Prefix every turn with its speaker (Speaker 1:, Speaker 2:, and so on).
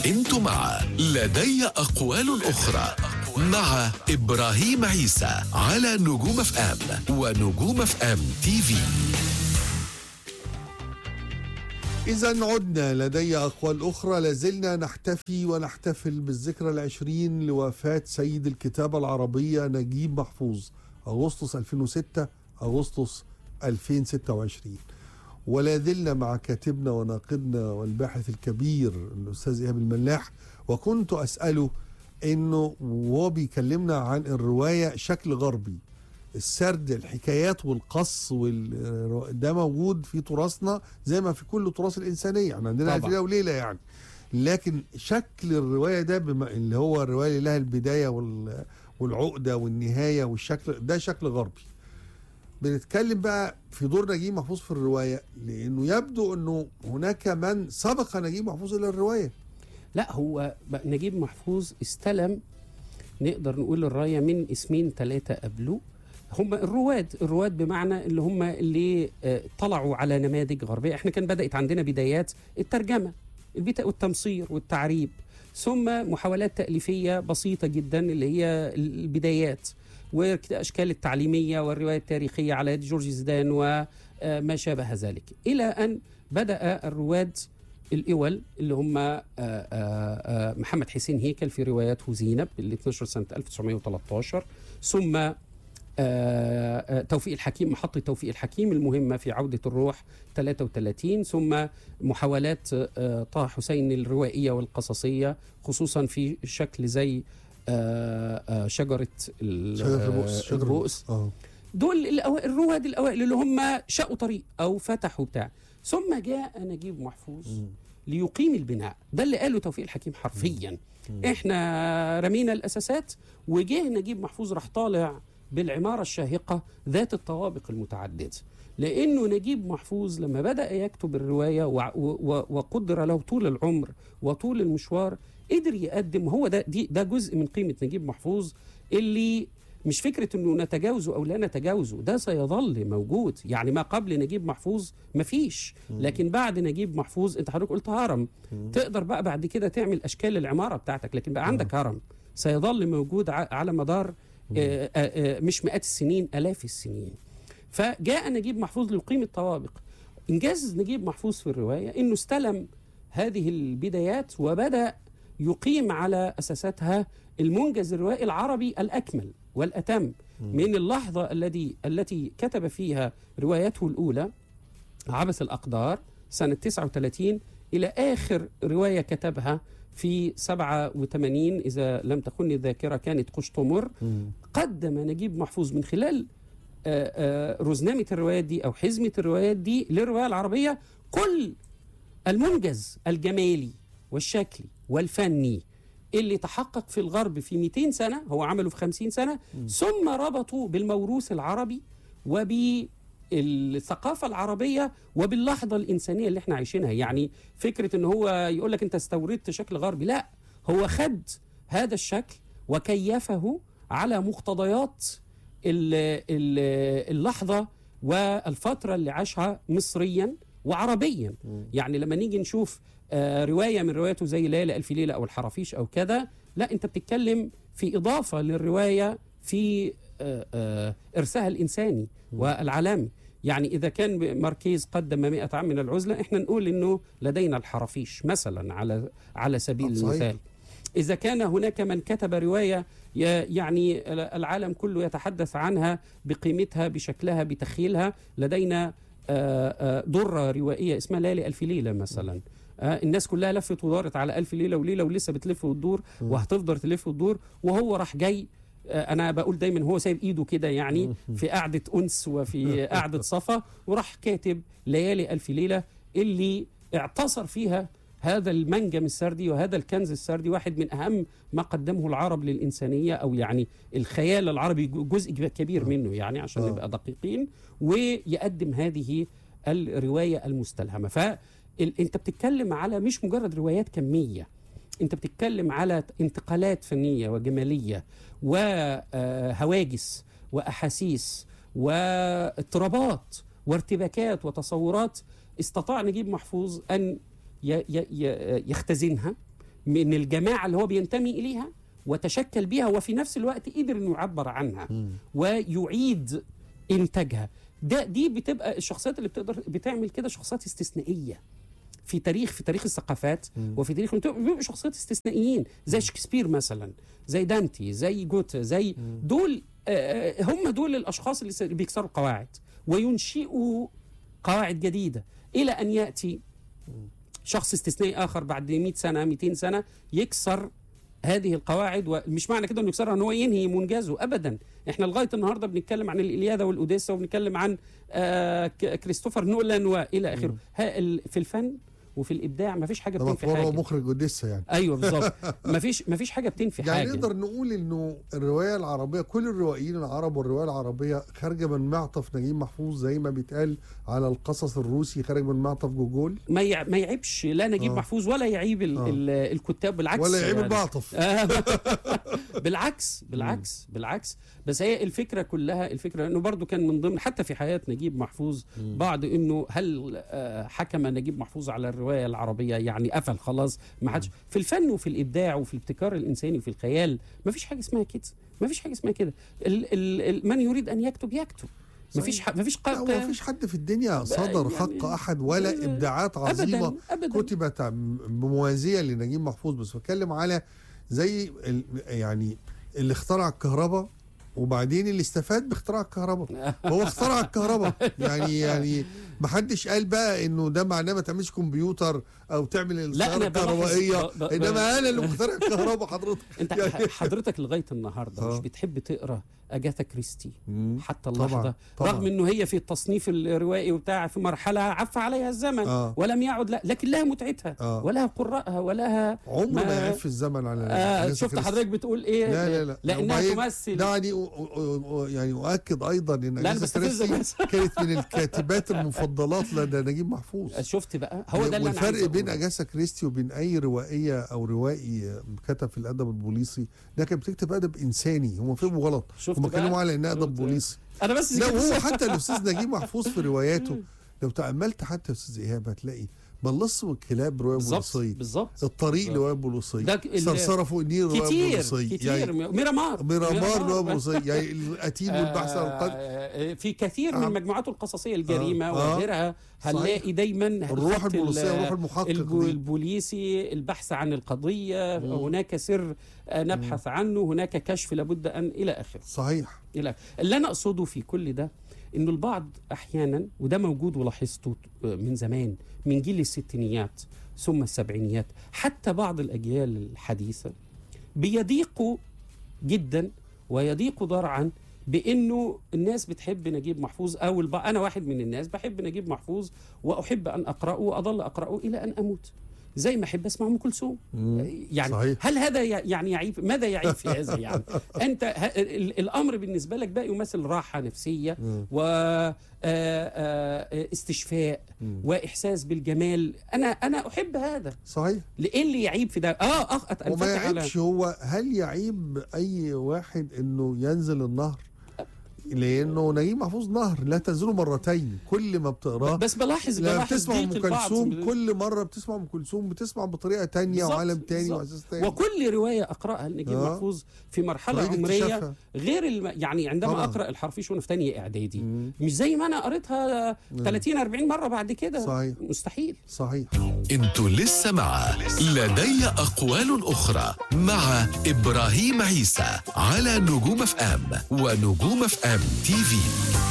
Speaker 1: انتم مع لدي أقوال أخرى مع إبراهيم عيسى على نجوم اف ام ونجوم اف ام تي في
Speaker 2: إذا عدنا لدي أقوال أخرى لازلنا نحتفي ونحتفل بالذكرى العشرين لوفاة سيد الكتابة العربية نجيب محفوظ أغسطس 2006 أغسطس 2026 ولا زلنا مع كاتبنا وناقدنا والباحث الكبير الأستاذ إيهاب الملاح وكنت أسأله إنه وهو بيكلمنا عن الرواية شكل غربي السرد الحكايات والقص وال... ده موجود في تراثنا زي ما في كل تراث الإنسانية يعني عندنا ألف
Speaker 3: طبعا.
Speaker 2: ليلة وليلة يعني لكن شكل الرواية ده بما اللي هو الرواية اللي لها البداية وال... والعقدة والنهاية والشكل ده شكل غربي بنتكلم بقى في دور نجيب محفوظ في الرواية لأنه يبدو أنه هناك من سبق نجيب محفوظ إلى الرواية
Speaker 3: لا هو بقى نجيب محفوظ استلم نقدر نقول الرايه من اسمين ثلاثه قبله هم الرواد الرواد بمعنى اللي هم اللي آه، طلعوا على نماذج غربيه احنا كان بدات عندنا بدايات الترجمه البتا والتمصير والتعريب ثم محاولات تاليفيه بسيطه جدا اللي هي البدايات والاشكال التعليميه والروايه التاريخيه على يد جورج زيدان وما شابه ذلك الى ان بدا الرواد الاول اللي هم آه، آه، آه، محمد حسين هيكل في رواياته زينب اللي 12 سنه 1913 ثم آه، آه، توفيق الحكيم محطة توفيق الحكيم المهمة في عودة الروح 33 ثم محاولات آه، طه حسين الروائية والقصصية خصوصا في شكل زي آه، آه، شجرة ال-
Speaker 2: شجرة البؤس
Speaker 3: آه،
Speaker 2: شجرة
Speaker 3: البؤس
Speaker 2: اه
Speaker 3: دول الأو... الرواد الاوائل اللي هم شقوا طريق او فتحوا بتاع ثم جاء نجيب محفوظ ليقيم البناء ده اللي قاله توفيق الحكيم حرفيا احنا رمينا الاساسات وجه نجيب محفوظ راح طالع بالعماره الشاهقه ذات الطوابق المتعدده لانه نجيب محفوظ لما بدا يكتب الروايه وع- و- و- وقدر له طول العمر وطول المشوار قدر يقدم هو ده دي ده جزء من قيمه نجيب محفوظ اللي مش فكره انه نتجاوزه او لا نتجاوزه ده سيظل موجود يعني ما قبل نجيب محفوظ مفيش لكن بعد نجيب محفوظ انت حضرتك قلت هرم تقدر بقى بعد كده تعمل اشكال العماره بتاعتك لكن بقى عندك هرم سيظل موجود ع- على مدار آه، آه، آه، مش مئات السنين الاف السنين فجاء نجيب محفوظ ليقيم الطوابق انجاز نجيب محفوظ في الروايه انه استلم هذه البدايات وبدا يقيم على اساساتها المنجز الروائي العربي الاكمل والاتم من اللحظه الذي التي كتب فيها روايته الاولى عبث الأقدار سنة 39 إلى آخر رواية كتبها في 87 إذا لم تخني الذاكرة كانت قشطمر قدم نجيب محفوظ من خلال آه، آه، رزنامة الروايات دي أو حزمة الروايات دي للرواية العربية كل المنجز الجمالي والشكلي والفني اللي تحقق في الغرب في 200 سنة هو عمله في 50 سنة ثم ربطوا بالموروث العربي وبالثقافة العربية وباللحظة الإنسانية اللي احنا عايشينها يعني فكرة ان هو يقول لك انت استوردت شكل غربي لا هو خد هذا الشكل وكيفه على مقتضيات ال- ال- اللحظة والفترة اللي عاشها مصريا وعربيا يعني لما نيجي نشوف آه، رواية من رواياته زي ليلة ألف ليلة أو الحرافيش أو كذا لا أنت بتتكلم في إضافة للرواية في آه، آه، إرساها الإنساني والعالمي يعني إذا كان ماركيز قدم 100 عام من العزلة إحنا نقول إنه لدينا الحرافيش مثلا على على سبيل
Speaker 2: صحيح.
Speaker 3: المثال إذا كان هناك من كتب رواية ي- يعني العالم كله يتحدث عنها بقيمتها بشكلها بتخيلها لدينا آه، آه، درة روائية اسمها ليالي ألف ليلة مثلا آه، الناس كلها لفت ودارت على ألف ليلة وليلة ولسه بتلف وتدور وهتفضل تلف وتدور وهو راح جاي آه، انا بقول دايما هو سايب ايده كده يعني في قعده انس وفي قعده صفا وراح كاتب ليالي الف ليله اللي اعتصر فيها هذا المنجم السردي وهذا الكنز السردي واحد من اهم ما قدمه العرب للانسانيه او يعني الخيال العربي جزء كبير منه يعني عشان
Speaker 2: آه.
Speaker 3: نبقى دقيقين ويقدم هذه الروايه المستلهمه فانت بتتكلم على مش مجرد روايات كميه انت بتتكلم على انتقالات فنيه وجماليه وهواجس واحاسيس واضطرابات وارتباكات وتصورات استطاع نجيب محفوظ ان ي- ي- ي- يختزنها من الجماعه اللي هو بينتمي اليها وتشكل بها وفي نفس الوقت قدر انه يعبر عنها ويعيد انتاجها ده دي بتبقى الشخصيات اللي بتقدر بتعمل كده شخصيات استثنائيه في تاريخ في تاريخ الثقافات وفي تاريخ بيبقوا شخصيات استثنائيين زي شكسبير مثلا زي دانتي زي جوته زي دول آه، هم دول الاشخاص اللي س- اللي بيكسروا القواعد وينشئوا قواعد جديده الى ان ياتي شخص استثنائي اخر بعد 100 سنه 200 سنه يكسر هذه القواعد ومش معنى كده انه يكسرها ان هو ينهي منجزه ابدا احنا لغايه النهارده بنتكلم عن الالياده والاوديسا وبنتكلم عن آه ك- كريستوفر نولان والى اخره ها ال- في الفن وفي الابداع ما فيش حاجه
Speaker 2: ده
Speaker 3: بتنفي
Speaker 2: مفروض هو
Speaker 3: حاجه
Speaker 2: مخرج اوديسا يعني
Speaker 3: ايوه بالظبط ما فيش ما فيش حاجه بتنفي
Speaker 2: يعني
Speaker 3: حاجه
Speaker 2: نقدر نقول انه الروايه العربيه كل الروائيين العرب والروايه العربيه خارجه من معطف نجيب محفوظ زي ما بيتقال على القصص الروسي خارج من معطف جوجول
Speaker 3: ما يع- ما يعيبش لا نجيب
Speaker 2: آه.
Speaker 3: محفوظ ولا يعيب ال-
Speaker 2: آه.
Speaker 3: ال- الكتاب بالعكس
Speaker 2: ولا يعيب
Speaker 3: يعني.
Speaker 2: المعطف
Speaker 3: آه، بالعكس بالعكس بالعكس بس هي الفكره كلها الفكره انه برضو كان من ضمن حتى في حياه نجيب محفوظ بعض انه هل آه، حكم نجيب محفوظ على الروايه العربيه يعني قفل خلاص ما حدش في الفن وفي الابداع وفي الابتكار الانساني وفي الخيال ما فيش حاجه اسمها كده ما فيش حاجه اسمها كده ال ال ال من يريد ان يكتب يكتب ما فيش ح- ما فيش
Speaker 2: لا هو
Speaker 3: قا-
Speaker 2: مفيش حد في الدنيا صدر
Speaker 3: يعني-
Speaker 2: حق احد ولا
Speaker 3: لا-
Speaker 2: ابداعات عظيمه
Speaker 3: ابدا ابدا
Speaker 2: كتبت عم- بموازيه لنجيب محفوظ بس بتكلم على زي ال- يعني اللي اخترع الكهرباء وبعدين اللي استفاد باختراع الكهرباء هو اخترع الكهرباء يعني يعني ما حدش قال بقى انه ده معناه ما تعملش كمبيوتر او تعمل السياره
Speaker 3: أنا بلاحظ-
Speaker 2: الكهربائيه
Speaker 3: ب- ب-
Speaker 2: انما انا اللي مخترع الكهرباء حضرتك
Speaker 3: انت
Speaker 2: يعني-
Speaker 3: حضرتك لغايه النهارده
Speaker 2: آه.
Speaker 3: مش بتحب تقرا اجاثا كريستي
Speaker 2: مم.
Speaker 3: حتى
Speaker 2: طبعاً،
Speaker 3: اللحظه
Speaker 2: طبعاً.
Speaker 3: رغم انه هي في التصنيف الروائي وبتاع في مرحله عفى عليها الزمن
Speaker 2: آه.
Speaker 3: ولم يعد لا لكن لها متعتها
Speaker 2: آه.
Speaker 3: ولها قراءها ولها
Speaker 2: عمره ما
Speaker 3: ما-
Speaker 2: يعف الزمن على
Speaker 3: آه
Speaker 2: أجاثا
Speaker 3: شفت
Speaker 2: كريستي.
Speaker 3: حضرتك بتقول ايه
Speaker 2: لا لا لا
Speaker 3: لانها
Speaker 2: وبعدين
Speaker 3: تمثل
Speaker 2: دعني أ- أ- أ- يعني اؤكد ايضا ان
Speaker 3: لا، أنا
Speaker 2: اجازه
Speaker 3: بستفزك
Speaker 2: كريستي
Speaker 3: بس.
Speaker 2: كانت من الكاتبات المفضلات لدى نجيب محفوظ
Speaker 3: شفت بقى هو ده اللي انا
Speaker 2: والفرق
Speaker 3: عايز
Speaker 2: بين
Speaker 3: أقوله.
Speaker 2: اجاسا كريستي وبين اي روائيه او روائي كتب في الادب البوليسي ده كانت بتكتب ادب انساني هم فهموا غلط
Speaker 3: شفت
Speaker 2: هم
Speaker 3: بقى؟
Speaker 2: كلموا على انها ادب
Speaker 3: شفت؟
Speaker 2: بوليسي
Speaker 3: انا بس
Speaker 2: لا
Speaker 3: كده-
Speaker 2: وهو حتى الاستاذ نجيب محفوظ في رواياته لو تاملت حتى يا استاذ ايهاب هتلاقي بلص والكلاب روايه
Speaker 3: بالظبط
Speaker 2: بوليسيه
Speaker 3: بالظبط
Speaker 2: الطريق روايه بوليسيه
Speaker 3: ده ال-
Speaker 2: صرصره فوق النيل روايه
Speaker 3: كتير
Speaker 2: بوليسيه
Speaker 3: كتير
Speaker 2: يعني
Speaker 3: ميرامار
Speaker 2: ميرامار روايه بوليسيه يعني القتيل والبحث عن القتل
Speaker 3: آه، في كثير
Speaker 2: آه.
Speaker 3: من مجموعاته القصصيه الجريمه
Speaker 2: آه.
Speaker 3: وغيرها هنلاقي دايما
Speaker 2: الروح
Speaker 3: الخط ال-
Speaker 2: البوليسيه الروح المحقق
Speaker 3: الب-
Speaker 2: دي.
Speaker 3: البوليسي البحث عن القضيه هناك سر آه، نبحث عنه هناك كشف لابد ان الى اخره
Speaker 2: صحيح
Speaker 3: الى اللي انا اقصده في كل ده انه البعض احيانا وده موجود ولاحظته من زمان من جيل الستينيات ثم السبعينيات حتى بعض الاجيال الحديثه بيضيقوا جدا ويضيقوا ذرعا بانه الناس بتحب نجيب محفوظ او الب... انا واحد من الناس بحب نجيب محفوظ واحب ان اقراه واظل اقراه الى ان اموت زي ما ااحب اسمع ام كلثوم يعني
Speaker 2: صحيح.
Speaker 3: هل هذا ي- يعني يعيب ماذا يعيب في هذا يعني انت ه- ال- الامر بالنسبه لك بقى يمثل راحه نفسيه و آه، آه، استشفاء واحساس بالجمال انا انا احب هذا
Speaker 2: صحيح
Speaker 3: ايه اللي يعيب في ده اه اه أت-
Speaker 2: وما
Speaker 3: أنفتح على-
Speaker 2: يعيبش هو هل يعيب اي واحد انه ينزل النهر لانه نجيب محفوظ نهر لا تنزله مرتين كل ما بتقراه
Speaker 3: بس بلاحظ
Speaker 2: لما
Speaker 3: بلاحظ
Speaker 2: بتسمع ام
Speaker 3: ضيق البعض
Speaker 2: كلثوم كل مره بتسمع ام كلثوم بتسمع بطريقه تانية
Speaker 3: بالظبط،
Speaker 2: وعالم تاني
Speaker 3: بالظبط.
Speaker 2: واحساس تاني
Speaker 3: وكل روايه اقراها لنجيب
Speaker 2: آه.
Speaker 3: محفوظ في مرحله
Speaker 2: طريقة
Speaker 3: عمريه
Speaker 2: اكتشافها.
Speaker 3: غير الم... يعني عندما
Speaker 2: طبعاً.
Speaker 3: اقرا الحرفيش وانا في ثانيه اعدادي مش زي ما انا قريتها 30 40 مره بعد كده
Speaker 2: صحيح.
Speaker 3: مستحيل
Speaker 2: صحيح
Speaker 1: انتوا لسه مع لدي أقوال أخرى مع إبراهيم عيسى على نجوم اف ام ونجوم اف ام تي في